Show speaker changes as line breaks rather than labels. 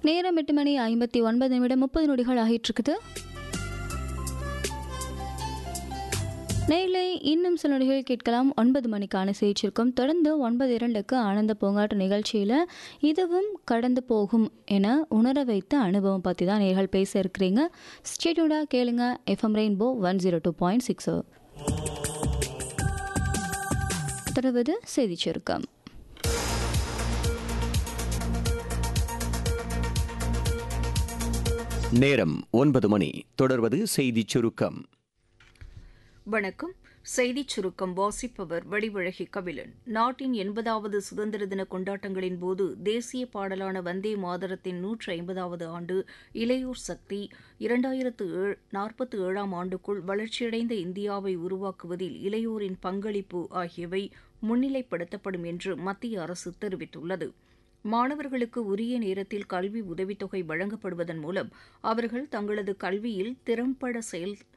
நேரம் எட்டு மணி ஐம்பத்தி ஒன்பது நிமிடம் முப்பது நொடிகள் ஆகிட்டு இருக்குது நேரிலே இன்னும் சில நொடிகள் கேட்கலாம் ஒன்பது மணிக்கான செய்திருக்கும் தொடர்ந்து ஒன்பது இரண்டுக்கு ஆனந்த பூங்காட்டு நிகழ்ச்சியில் இதுவும் கடந்து போகும் என உணர வைத்த அனுபவம் பற்றி தான் நேர்கள் பேச இருக்கிறீங்க ஸ்டேட்யூடா கேளுங்க FM rainbow one zero two point six தொடர்வது செய்தி சுருக்கம்
நேரம் ஒன்பது மணி தொடர்வது செய்திச் சுருக்கம்
வணக்கம் செய்திச் சுருக்கம் வாசிப்பவர் வடிவழகி கபிலன் நாட்டின் எண்பதாவது சுதந்திர தின கொண்டாட்டங்களின் போது தேசிய பாடலான வந்தே மாதரத்தின் நூற்று ஐம்பதாவது ஆண்டு இளையோர் சக்தி இரண்டாயிரத்து ஏழ் நாற்பத்தி ஏழாம் ஆண்டுக்குள் வளர்ச்சியடைந்த இந்தியாவை உருவாக்குவதில் இளையோரின் பங்களிப்பு ஆகியவை முன்னிலைப்படுத்தப்படும் என்று மத்திய அரசு தெரிவித்துள்ளது மாணவர்களுக்கு உரிய நேரத்தில் கல்வி உதவித்தொகை வழங்கப்படுவதன் மூலம் அவர்கள் தங்களது கல்வியில் திறம்பட செயல்